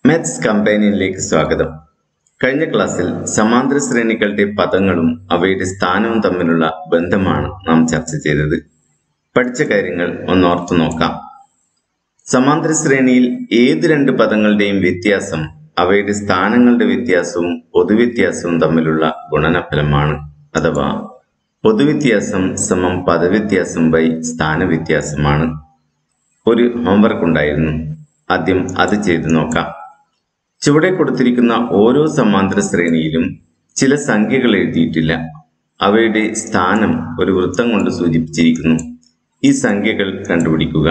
maths കമ്പാനിയനിലേക്ക് സ്വാഗതം കഴിഞ്ഞ ക്ലാസ്സിൽ സമാന്തര ശ്രേണികളുടെ പദങ്ങളും അവയുടെ സ്ഥാനവും തമ്മിലുള്ള ബന്ധമാണ് നാം ചർച്ച ചെയ്തത് പഠിച്ച കാര്യങ്ങൾ ഒന്നോർത്തു നോക്കാം സമാന്തര ശ്രേണിയിൽ ഏത് രണ്ട് പദങ്ങളുടെയും വ്യത്യാസം അവയുടെ സ്ഥാനങ്ങളുടെ വ്യത്യാസവും പൊതുവ്യത്യാസവും തമ്മിലുള്ള ഗുണനഫലമാണ് അഥവാ പൊതുവ്യത്യാസം സമം പദവ്യത്യാസം ബൈ സ്ഥാനവ്യത്യാസമാണ് ഒരു ഹോംവർക്ക് ഉണ്ടായിരുന്നു ആദ്യം അത് ചെയ്തു നോക്കാം ചുവടെ കൊടുത്തിരിക്കുന്ന ഓരോ സമാന്തര ശ്രേണിയിലും ചില സംഖ്യകൾ എഴുതിയിട്ടില്ല അവയുടെ സ്ഥാനം ഒരു വൃത്തം കൊണ്ട് സൂചിപ്പിച്ചിരിക്കുന്നു ഈ സംഖ്യകൾ കണ്ടുപിടിക്കുക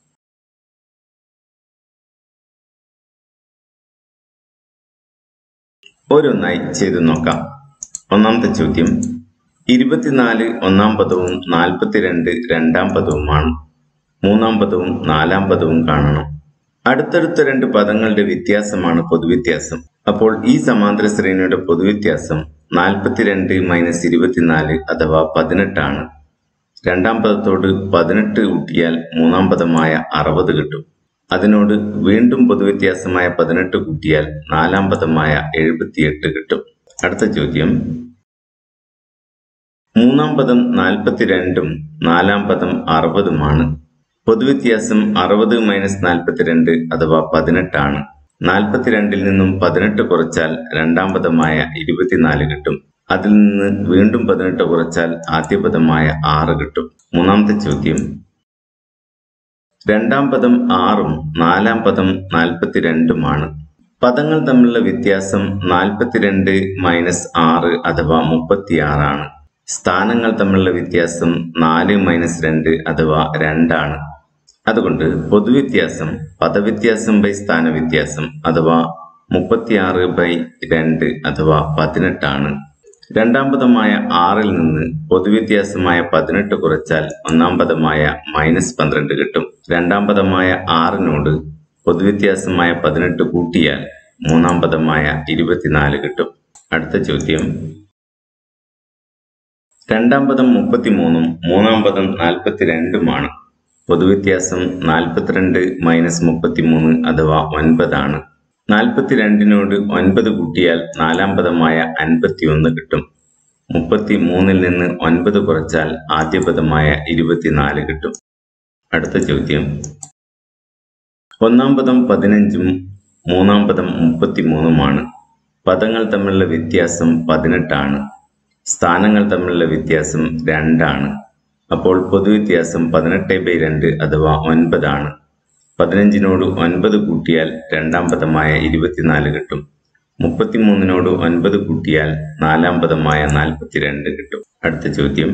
ഓരോന്നായി ചെയ്തു നോക്കാം ഒന്നാമത്തെ ചോദ്യം ഇരുപത്തിനാല് ഒന്നാം പദവും നാൽപ്പത്തിരണ്ട് രണ്ടാം പദവുമാണ് മൂന്നാം പദവും നാലാം പദവും കാണണം അടുത്തടുത്ത രണ്ട് പദങ്ങളുടെ വ്യത്യാസമാണ് പൊതുവ്യത്യാസം അപ്പോൾ ഈ സമാന്തര ശ്രേണിയുടെ പൊതുവ്യത്യാസം നാൽപ്പത്തിരണ്ട് മൈനസ് ഇരുപത്തിനാല് അഥവാ പതിനെട്ടാണ് രണ്ടാം പദത്തോട് പതിനെട്ട് കൂട്ടിയാൽ മൂന്നാം പദമായ അറുപത് കിട്ടും അതിനോട് വീണ്ടും പൊതുവ്യത്യാസമായ പതിനെട്ട് കൂട്ടിയാൽ നാലാം പദമായ എഴുപത്തിയെട്ട് കിട്ടും അടുത്ത ചോദ്യം മൂന്നാം പദം നാൽപ്പത്തിരണ്ടും നാലാം പദം അറുപതുമാണ് പൊതുവ്യത്യാസം അറുപത് മൈനസ് നാൽപ്പത്തിരണ്ട് അഥവാ പതിനെട്ടാണ് നാൽപ്പത്തിരണ്ടിൽ നിന്നും പതിനെട്ട് കുറച്ചാൽ രണ്ടാം പദമായ ഇരുപത്തിനാല് കിട്ടും അതിൽ നിന്ന് വീണ്ടും പതിനെട്ട് കുറച്ചാൽ ആദ്യ പദമായ ആറ് കിട്ടും മൂന്നാമത്തെ ചോദ്യം രണ്ടാം പദം ആറും നാലാം പദം നാൽപ്പത്തിരണ്ടുമാണ് പദങ്ങൾ തമ്മിലുള്ള വ്യത്യാസം നാൽപ്പത്തിരണ്ട് മൈനസ് ആറ് അഥവാ മുപ്പത്തിയാറാണ് സ്ഥാനങ്ങൾ തമ്മിലുള്ള വ്യത്യാസം നാല് മൈനസ് രണ്ട് അഥവാ രണ്ടാണ് അതുകൊണ്ട് പൊതുവ്യത്യാസം പദവ്യത്യാസം ബൈ സ്ഥാനവ്യത്യാസം അഥവാ മുപ്പത്തിയാറ് ബൈ രണ്ട് അഥവാ പതിനെട്ടാണ് രണ്ടാം പദമായ ആറിൽ നിന്ന് പൊതുവ്യത്യാസമായ പതിനെട്ട് കുറച്ചാൽ ഒന്നാം പദമായ മൈനസ് പന്ത്രണ്ട് കിട്ടും രണ്ടാം പദമായ ആറിനോട് പൊതുവ്യത്യാസമായ പതിനെട്ട് കൂട്ടിയാൽ മൂന്നാം പദമായ ഇരുപത്തിനാല് കിട്ടും അടുത്ത ചോദ്യം രണ്ടാം പദം മുപ്പത്തിമൂന്നും മൂന്നാം പദം നാൽപ്പത്തിരണ്ടുമാണ് പൊതുവ്യത്യാസം നാൽപ്പത്തിരണ്ട് മൈനസ് മുപ്പത്തിമൂന്ന് അഥവാ ഒൻപതാണ് നാൽപ്പത്തിരണ്ടിനോട് ഒൻപത് കൂട്ടിയാൽ നാലാം പദമായ അൻപത്തിയൊന്ന് കിട്ടും മുപ്പത്തി മൂന്നിൽ നിന്ന് ഒൻപത് കുറച്ചാൽ ആദ്യ പദമായ ഇരുപത്തിനാല് കിട്ടും അടുത്ത ചോദ്യം ഒന്നാം പദം പതിനഞ്ചും മൂന്നാം പദം മുപ്പത്തിമൂന്നുമാണ് പദങ്ങൾ തമ്മിലുള്ള വ്യത്യാസം പതിനെട്ടാണ് സ്ഥാനങ്ങൾ തമ്മിലുള്ള വ്യത്യാസം രണ്ടാണ് അപ്പോൾ പൊതുവ്യത്യാസം പതിനെട്ട് ബൈ രണ്ട് അഥവാ ഒൻപതാണ് പതിനഞ്ചിനോട് ഒൻപത് കൂട്ടിയാൽ രണ്ടാം പദമായ ഇരുപത്തിനാല് കിട്ടും മുപ്പത്തിമൂന്നിനോട് ഒൻപത് കൂട്ടിയാൽ നാലാം പദമായ നാൽപ്പത്തിരണ്ട് കിട്ടും അടുത്ത ചോദ്യം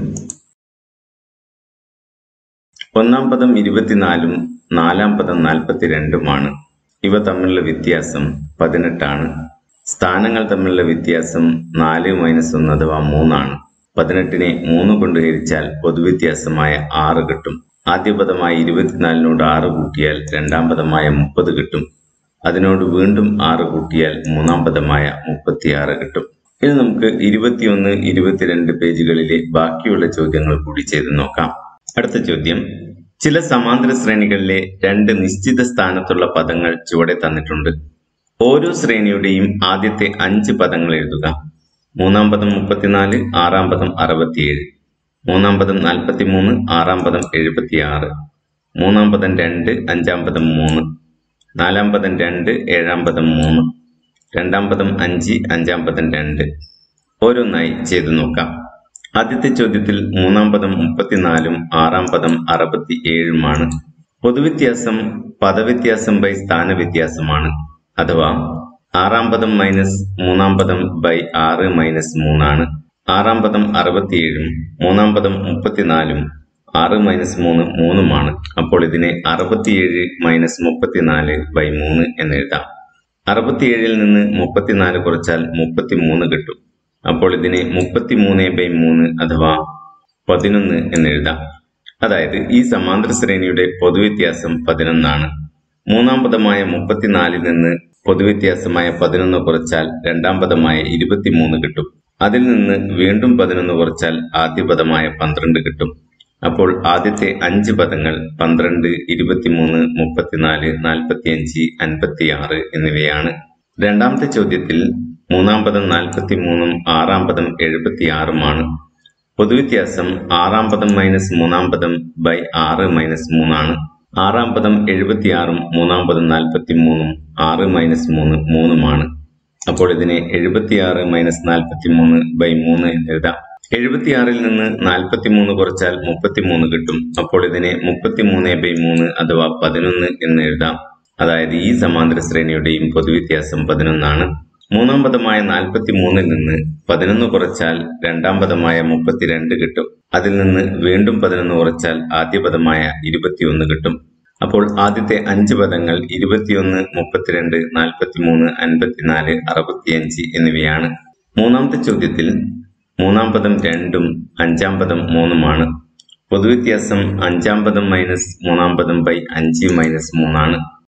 ഒന്നാം പദം ഇരുപത്തിനാലും നാലാം പദം നാൽപ്പത്തിരണ്ടുമാണ് ഇവ തമ്മിലുള്ള വ്യത്യാസം പതിനെട്ടാണ് സ്ഥാനങ്ങൾ തമ്മിലുള്ള വ്യത്യാസം നാല് മൈനസ് ഒന്ന് അഥവാ മൂന്നാണ് പതിനെട്ടിനെ മൂന്ന് കൊണ്ട് ഹരിച്ചാൽ പൊതുവ്യത്യാസമായ ആറ് കിട്ടും ആദ്യ പദമായ ഇരുപത്തിനാലിനോട് ആറ് കൂട്ടിയാൽ രണ്ടാം പദമായ മുപ്പത് കിട്ടും അതിനോട് വീണ്ടും ആറ് കൂട്ടിയാൽ മൂന്നാം പദമായ മുപ്പത്തിയാറ് കിട്ടും ഇനി നമുക്ക് ഇരുപത്തിയൊന്ന് ഇരുപത്തിരണ്ട് പേജുകളിലെ ബാക്കിയുള്ള ചോദ്യങ്ങൾ കൂടി ചെയ്ത് നോക്കാം അടുത്ത ചോദ്യം ചില സമാന്തര ശ്രേണികളിലെ രണ്ട് നിശ്ചിത സ്ഥാനത്തുള്ള പദങ്ങൾ ചുവടെ തന്നിട്ടുണ്ട് ഓരോ ശ്രേണിയുടെയും ആദ്യത്തെ അഞ്ച് പദങ്ങൾ എഴുതുക മൂന്നാം പദം മുപ്പത്തിനാല് ആറാം പദം അറുപത്തിയേഴ് മൂന്നാം പദം നാൽപ്പത്തി മൂന്ന് ആറാം പദം എഴുപത്തിയാറ് മൂന്നാം പദം രണ്ട് അഞ്ചാം പദം മൂന്ന് നാലാം പദം രണ്ട് ഏഴാം പദം മൂന്ന് രണ്ടാം പദം അഞ്ച് അഞ്ചാം പദം രണ്ട് ഓരോന്നായി ചെയ്തു നോക്കാം ആദ്യത്തെ ചോദ്യത്തിൽ മൂന്നാം പദം മുപ്പത്തിനാലും ആറാം പദം അറുപത്തി ഏഴുമാണ് പൊതുവ്യത്യാസം പദവ്യത്യാസം ബൈ സ്ഥാനവ്യത്യാസമാണ് അഥവാ ആറാം പദം മൈനസ് മൂന്നാം പദം ബൈ ആറ് മൈനസ് മൂന്നാണ് ആറാം പദം അറുപത്തിയേഴും മൂന്നാം പദം മുപ്പത്തിനാലും ആറ് മൈനസ് മൂന്ന് മൂന്നുമാണ് അപ്പോൾ ഇതിനെ അറുപത്തിയേഴ് മൈനസ് മുപ്പത്തിനാല് ബൈ മൂന്ന് എന്ന് എഴുതാം അറുപത്തിയേഴിൽ നിന്ന് മുപ്പത്തിനാല് കുറച്ചാൽ മുപ്പത്തിമൂന്ന് കിട്ടും അപ്പോൾ ഇതിനെ മുപ്പത്തിമൂന്ന് ബൈ മൂന്ന് അഥവാ പതിനൊന്ന് എന്ന് എഴുതാം അതായത് ഈ സമാന്തര ശ്രേണിയുടെ പൊതുവ്യത്യാസം പതിനൊന്നാണ് മൂന്നാം പദമായ മുപ്പത്തിനാലിൽ നിന്ന് പൊതുവ്യത്യാസമായ പതിനൊന്ന് കുറച്ചാൽ രണ്ടാം പദമായ ഇരുപത്തിമൂന്ന് കിട്ടും അതിൽ നിന്ന് വീണ്ടും പതിനൊന്ന് കുറച്ചാൽ ആദ്യ പദമായ പന്ത്രണ്ട് കിട്ടും അപ്പോൾ ആദ്യത്തെ അഞ്ച് പദങ്ങൾ പന്ത്രണ്ട് ഇരുപത്തിമൂന്ന് മുപ്പത്തിനാല് നാൽപ്പത്തിയഞ്ച് അൻപത്തിയാറ് എന്നിവയാണ് രണ്ടാമത്തെ ചോദ്യത്തിൽ മൂന്നാം പദം നാൽപ്പത്തി മൂന്നും ആറാം പദം എഴുപത്തിയാറുമാണ് പൊതുവ്യത്യാസം ആറാം പദം മൈനസ് മൂന്നാം പദം ബൈ ആറ് മൈനസ് മൂന്നാണ് ആറാം പദം എഴുപത്തിയാറും മൂന്നാം പദം നാൽപ്പത്തി മൂന്നും ആറ് മൈനസ് മൂന്ന് മൂന്നുമാണ് അപ്പോൾ ഇതിനെ എഴുപത്തിയാറ് മൈനസ് നാൽപ്പത്തി മൂന്ന് ബൈ മൂന്ന് എന്ന് എഴുതാം എഴുപത്തിയാറിൽ നിന്ന് നാൽപ്പത്തി മൂന്ന് കുറച്ചാൽ മുപ്പത്തിമൂന്ന് കിട്ടും അപ്പോൾ ഇതിനെ മുപ്പത്തിമൂന്ന് ബൈ മൂന്ന് അഥവാ പതിനൊന്ന് എന്ന് എഴുതാം അതായത് ഈ സമാന്തര ശ്രേണിയുടെയും പൊതുവ്യത്യാസം പതിനൊന്നാണ് മൂന്നാം പദമായ നാൽപ്പത്തി മൂന്നിൽ നിന്ന് പതിനൊന്ന് കുറച്ചാൽ രണ്ടാം പദമായ മുപ്പത്തിരണ്ട് കിട്ടും അതിൽ നിന്ന് വീണ്ടും പതിനൊന്ന് കുറച്ചാൽ ആദ്യ പദമായ ഇരുപത്തിയൊന്ന് കിട്ടും അപ്പോൾ ആദ്യത്തെ അഞ്ച് പദങ്ങൾ ഇരുപത്തിയൊന്ന് മുപ്പത്തിരണ്ട് നാൽപ്പത്തിമൂന്ന് അൻപത്തിനാല് അറുപത്തിയഞ്ച് എന്നിവയാണ് മൂന്നാമത്തെ ചോദ്യത്തിൽ മൂന്നാം പദം രണ്ടും അഞ്ചാം പദം മൂന്നുമാണ് പൊതുവ്യത്യാസം അഞ്ചാം പദം മൈനസ് മൂന്നാം പദം ബൈ അഞ്ച് മൈനസ് മൂന്നാണ്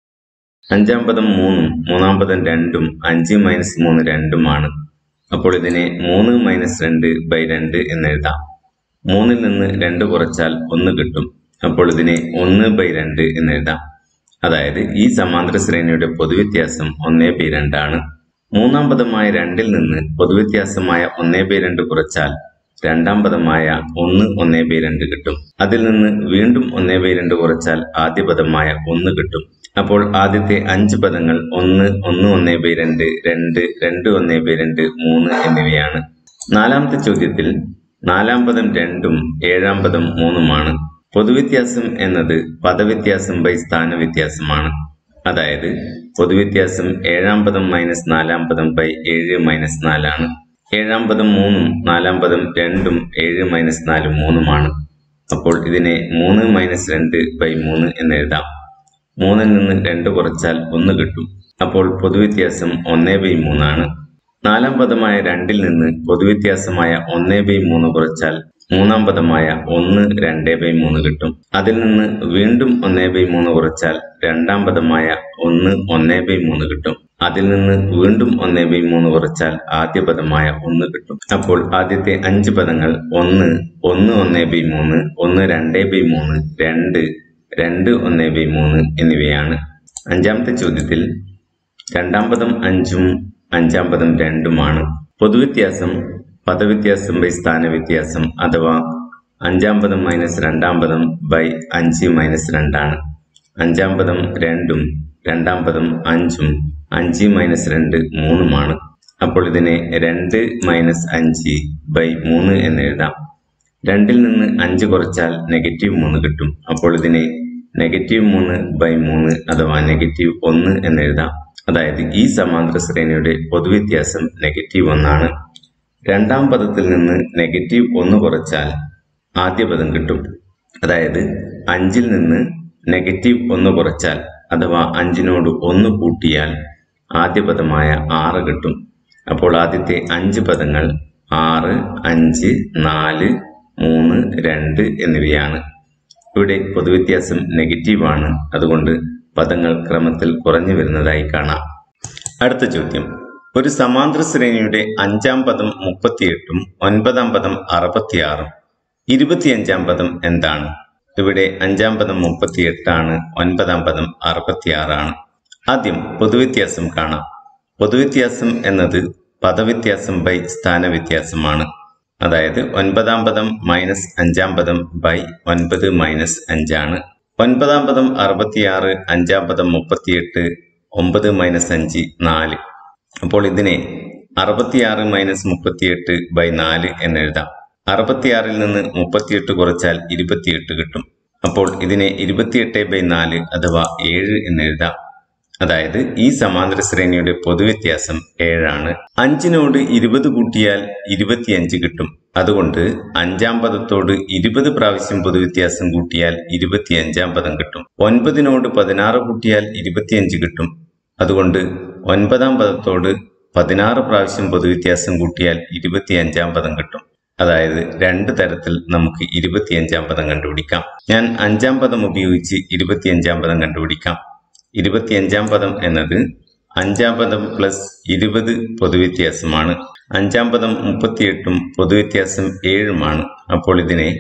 അഞ്ചാം പദം മൂന്നും മൂന്നാം പദം രണ്ടും അഞ്ച് മൈനസ് മൂന്ന് രണ്ടുമാണ് അപ്പോൾ ഇതിനെ മൂന്ന് മൈനസ് രണ്ട് ബൈ രണ്ട് എന്ന് എഴുതാം മൂന്നിൽ നിന്ന് രണ്ട് കുറച്ചാൽ ഒന്ന് കിട്ടും അപ്പോൾ ഇതിനെ ഒന്ന് ബൈ രണ്ട് എന്ന് എഴുതാം അതായത് ഈ സമാന്തര ശ്രേണിയുടെ പൊതുവ്യത്യാസം ഒന്നേ ബൈ രണ്ടാണ് മൂന്നാം പദമായ രണ്ടിൽ നിന്ന് പൊതുവ്യത്യാസമായ ഒന്നേ ബൈ രണ്ട് കുറച്ചാൽ രണ്ടാം പദമായ ഒന്ന് ഒന്നേ ബൈ രണ്ട് കിട്ടും അതിൽ നിന്ന് വീണ്ടും ഒന്നേ ബൈ രണ്ട് കുറച്ചാൽ ആദ്യ പദമായ ഒന്ന് കിട്ടും അപ്പോൾ ആദ്യത്തെ അഞ്ച് പദങ്ങൾ ഒന്ന് ഒന്ന് ഒന്നേ ബൈ രണ്ട് രണ്ട് രണ്ട് ഒന്നേ ബൈ രണ്ട് മൂന്ന് എന്നിവയാണ് നാലാമത്തെ ചോദ്യത്തിൽ നാലാം പദം രണ്ടും ഏഴാം പദം മൂന്നുമാണ് പൊതുവ്യത്യാസം എന്നത് പദവ്യത്യാസം ബൈ സ്ഥാനവ്യത്യാസമാണ് അതായത് പൊതുവ്യത്യാസം ഏഴാം പദം മൈനസ് നാലാം പദം ബൈ ഏഴ് മൈനസ് നാലാണ് ഏഴാം പദം മൂന്നും നാലാം പദം രണ്ടും ഏഴ് മൈനസ് നാല് മൂന്നുമാണ് അപ്പോൾ ഇതിനെ മൂന്ന് മൈനസ് രണ്ട് ബൈ മൂന്ന് എന്ന് എഴുതാം മൂന്നിൽ നിന്ന് രണ്ട് കുറച്ചാൽ ഒന്ന് കിട്ടും അപ്പോൾ പൊതുവ്യത്യാസം ഒന്നേ ബൈ മൂന്നാണ് നാലാം പദമായ രണ്ടിൽ നിന്ന് പൊതുവ്യത്യാസമായ ഒന്നേ ബൈ മൂന്ന് കുറച്ചാൽ മൂന്നാം പദമായ ഒന്ന് രണ്ടേ ബൈ മൂന്ന് കിട്ടും അതിൽ നിന്ന് വീണ്ടും ഒന്നേ ബൈ മൂന്ന് കുറച്ചാൽ രണ്ടാം പദമായ ഒന്ന് ഒന്നേ ബൈ മൂന്ന് കിട്ടും അതിൽ നിന്ന് വീണ്ടും ഒന്നേ ബൈ മൂന്ന് കുറച്ചാൽ ആദ്യ പദമായ ഒന്ന് കിട്ടും അപ്പോൾ ആദ്യത്തെ അഞ്ച് പദങ്ങൾ ഒന്ന് ഒന്ന് ഒന്നേ ബൈ മൂന്ന് ഒന്ന് രണ്ടേ ബൈ മൂന്ന് രണ്ട് രണ്ട് ഒന്നേ ബൈ മൂന്ന് എന്നിവയാണ് അഞ്ചാമത്തെ ചോദ്യത്തിൽ രണ്ടാം പദം അഞ്ചും അഞ്ചാം പദം രണ്ടുമാണ് പൊതുവ്യത്യാസം പദവ്യത്യാസം ബൈ സ്ഥാനവ്യത്യാസം അഥവാ അഞ്ചാം പദം മൈനസ് രണ്ടാം പദം ബൈ അഞ്ച് മൈനസ് രണ്ടാണ് അഞ്ചാം പദം രണ്ടും രണ്ടാം പദം അഞ്ചും അഞ്ച് മൈനസ് രണ്ട് മൂന്നുമാണ് അപ്പോൾ ഇതിനെ രണ്ട് മൈനസ് അഞ്ച് ബൈ മൂന്ന് എന്ന് എഴുതാം രണ്ടിൽ നിന്ന് അഞ്ച് കുറച്ചാൽ നെഗറ്റീവ് മൂന്ന് കിട്ടും അപ്പോൾ ഇതിനെ നെഗറ്റീവ് മൂന്ന് ബൈ മൂന്ന് അഥവാ നെഗറ്റീവ് ഒന്ന് എന്ന് എഴുതാം അതായത് ഈ സമാന്തര ശ്രേണിയുടെ പൊതുവ്യത്യാസം നെഗറ്റീവ് ഒന്നാണ് രണ്ടാം പദത്തിൽ നിന്ന് നെഗറ്റീവ് ഒന്ന് കുറച്ചാൽ ആദ്യ പദം കിട്ടും അതായത് അഞ്ചിൽ നിന്ന് നെഗറ്റീവ് ഒന്ന് കുറച്ചാൽ അഥവാ അഞ്ചിനോട് ഒന്ന് കൂട്ടിയാൽ ആദ്യ പദമായ ആറ് കിട്ടും അപ്പോൾ ആദ്യത്തെ അഞ്ച് പദങ്ങൾ ആറ് അഞ്ച് നാല് മൂന്ന് രണ്ട് എന്നിവയാണ് ഇവിടെ പൊതുവ്യത്യാസം നെഗറ്റീവാണ് അതുകൊണ്ട് പദങ്ങൾ ക്രമത്തിൽ കുറഞ്ഞു വരുന്നതായി കാണാം അടുത്ത ചോദ്യം ഒരു സമാന്തര ശ്രേണിയുടെ അഞ്ചാം പദം മുപ്പത്തിയെട്ടും ഒൻപതാം പദം അറുപത്തിയാറും ഇരുപത്തിയഞ്ചാം പദം എന്താണ് ഇവിടെ അഞ്ചാം പദം മുപ്പത്തിയെട്ടാണ് ഒൻപതാം പദം അറുപത്തിയാറാണ് ആദ്യം പൊതുവ്യത്യാസം കാണാം പൊതുവ്യത്യാസം എന്നത് പദവ്യത്യാസം ബൈ സ്ഥാനവ്യത്യാസമാണ് അതായത് ഒൻപതാം പദം മൈനസ് അഞ്ചാം പദം ബൈ ഒൻപത് മൈനസ് അഞ്ചാണ് ഒൻപതാം പദം അറുപത്തിയാറ് അഞ്ചാം പദം മുപ്പത്തിയെട്ട് ഒമ്പത് മൈനസ് അഞ്ച് നാല് അപ്പോൾ ഇതിനെ അറുപത്തിയാറ് മൈനസ് മുപ്പത്തിയെട്ട് ബൈ നാല് എന്നെഴുതാം അറുപത്തിയാറിൽ നിന്ന് മുപ്പത്തിയെട്ട് കുറച്ചാൽ ഇരുപത്തിയെട്ട് കിട്ടും അപ്പോൾ ഇതിനെ ഇരുപത്തിയെട്ട് ബൈ നാല് അഥവാ ഏഴ് എന്നെഴുതാം അതായത് ഈ സമാന്തര ശ്രേണിയുടെ പൊതുവ്യത്യാസം ഏഴാണ് അഞ്ചിനോട് ഇരുപത് കൂട്ടിയാൽ ഇരുപത്തിയഞ്ച് കിട്ടും അതുകൊണ്ട് അഞ്ചാം പദത്തോട് ഇരുപത് പ്രാവശ്യം പൊതുവ്യത്യാസം കൂട്ടിയാൽ ഇരുപത്തിയഞ്ചാം പദം കിട്ടും ഒൻപതിനോട് പതിനാറ് കൂട്ടിയാൽ ഇരുപത്തിയഞ്ച് കിട്ടും അതുകൊണ്ട് ഒൻപതാം പദത്തോട് പതിനാറ് പ്രാവശ്യം പൊതുവ്യത്യാസം കൂട്ടിയാൽ ഇരുപത്തിയഞ്ചാം പദം കിട്ടും അതായത് രണ്ട് തരത്തിൽ നമുക്ക് ഇരുപത്തിയഞ്ചാം പദം കണ്ടുപിടിക്കാം ഞാൻ അഞ്ചാം പദം ഉപയോഗിച്ച് ഇരുപത്തിയഞ്ചാം പദം കണ്ടുപിടിക്കാം ഇരുപത്തിയഞ്ചാം പദം എന്നത് അഞ്ചാം പദം പ്ലസ് ഇരുപത് പൊതുവ്യത്യാസമാണ് അഞ്ചാം പദം മുപ്പത്തിയെട്ടും പൊതുവ്യത്യാസം ഏഴുമാണ് അപ്പോൾ ഇതിനെ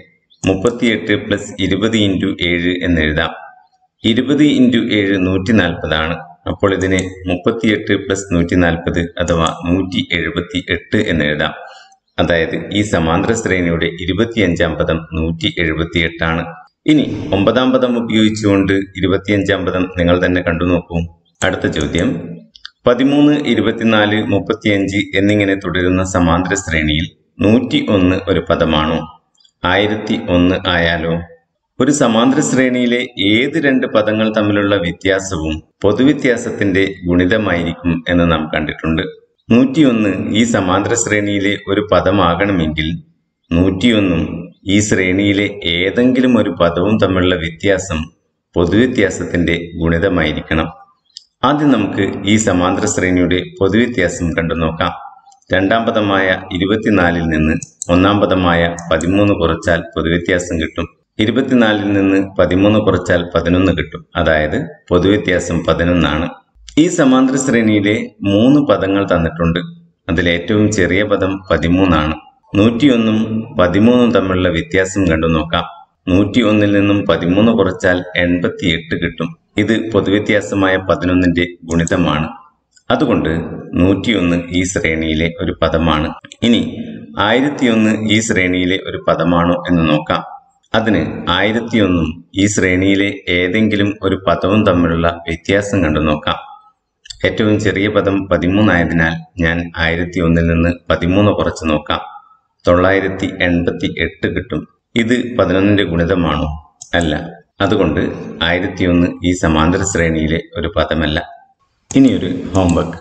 മുപ്പത്തിയെട്ട് പ്ലസ് ഇരുപത് ഇൻറ്റു ഏഴ് എന്നെഴുതാം ഇരുപത് ഇൻറ്റു ഏഴ് നൂറ്റി നാൽപ്പതാണ് അപ്പോൾ ഇതിനെ മുപ്പത്തിയെട്ട് പ്ലസ് നൂറ്റി നാൽപ്പത് അഥവാ നൂറ്റി എഴുപത്തി എട്ട് എന്നെഴുതാം അതായത് ഈ സമാന്തര ശ്രേണിയുടെ ഇരുപത്തിയഞ്ചാം പദം നൂറ്റി എഴുപത്തി എട്ടാണ് ഇനി ഒമ്പതാം പദം ഉപയോഗിച്ചുകൊണ്ട് ഇരുപത്തിയഞ്ചാം പദം നിങ്ങൾ തന്നെ കണ്ടു നോക്കൂ അടുത്ത ചോദ്യം പതിമൂന്ന് ഇരുപത്തിനാല് മുപ്പത്തിയഞ്ച് എന്നിങ്ങനെ തുടരുന്ന സമാന്തര ശ്രേണിയിൽ നൂറ്റി ഒന്ന് ഒരു പദമാണോ ആയിരത്തി ഒന്ന് ആയാലോ ഒരു സമാന്തര ശ്രേണിയിലെ ഏത് രണ്ട് പദങ്ങൾ തമ്മിലുള്ള വ്യത്യാസവും പൊതുവ്യത്യാസത്തിന്റെ ഗുണിതമായിരിക്കും എന്ന് നാം കണ്ടിട്ടുണ്ട് നൂറ്റിയൊന്ന് ഈ സമാന്തര ശ്രേണിയിലെ ഒരു പദമാകണമെങ്കിൽ നൂറ്റിയൊന്നും ഈ ശ്രേണിയിലെ ഏതെങ്കിലും ഒരു പദവും തമ്മിലുള്ള വ്യത്യാസം പൊതുവ്യത്യാസത്തിന്റെ ഗുണിതമായിരിക്കണം ആദ്യം നമുക്ക് ഈ സമാന്തര ശ്രേണിയുടെ പൊതുവ്യത്യാസം കണ്ടു നോക്കാം രണ്ടാം പദമായ ഇരുപത്തിനാലിൽ നിന്ന് ഒന്നാം പദമായ പതിമൂന്ന് കുറച്ചാൽ പൊതുവ്യത്യാസം കിട്ടും ഇരുപത്തിനാലിൽ നിന്ന് പതിമൂന്ന് കുറച്ചാൽ പതിനൊന്ന് കിട്ടും അതായത് പൊതുവ്യത്യാസം പതിനൊന്നാണ് ഈ സമാന്തര ശ്രേണിയിലെ മൂന്ന് പദങ്ങൾ തന്നിട്ടുണ്ട് അതിൽ ഏറ്റവും ചെറിയ പദം പതിമൂന്നാണ് നൂറ്റിയൊന്നും പതിമൂന്നും തമ്മിലുള്ള വ്യത്യാസം കണ്ടു നോക്കാം നൂറ്റി ഒന്നിൽ നിന്നും പതിമൂന്ന് കുറച്ചാൽ എൺപത്തി എട്ട് കിട്ടും ഇത് പൊതുവ്യത്യാസമായ പതിനൊന്നിന്റെ ഗുണിതമാണ് അതുകൊണ്ട് നൂറ്റിയൊന്ന് ഈ ശ്രേണിയിലെ ഒരു പദമാണ് ഇനി ആയിരത്തിയൊന്ന് ഈ ശ്രേണിയിലെ ഒരു പദമാണോ എന്ന് നോക്കാം അതിന് ആയിരത്തിയൊന്നും ഈ ശ്രേണിയിലെ ഏതെങ്കിലും ഒരു പദവും തമ്മിലുള്ള വ്യത്യാസം കണ്ടു നോക്കാം ഏറ്റവും ചെറിയ പദം പതിമൂന്നായതിനാൽ ഞാൻ ആയിരത്തി ഒന്നിൽ നിന്ന് പതിമൂന്ന് കുറച്ച് നോക്കാം തൊള്ളായിരത്തി എൺപത്തി എട്ട് കിട്ടും ഇത് പതിനൊന്നിന്റെ ഗുണിതമാണോ അല്ല അതുകൊണ്ട് ആയിരത്തി ഒന്ന് ഈ സമാന്തര ശ്രേണിയിലെ ഒരു പദമല്ല ഇനിയൊരു ഹോംവർക്ക്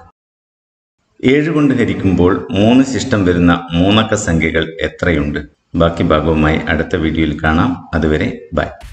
ഏഴ് കൊണ്ട് ഹരിക്കുമ്പോൾ മൂന്ന് ശിഷ്ടം വരുന്ന മൂന്നക്ക സംഖ്യകൾ എത്രയുണ്ട് ബാക്കി ഭാഗവുമായി അടുത്ത വീഡിയോയിൽ കാണാം അതുവരെ ബൈ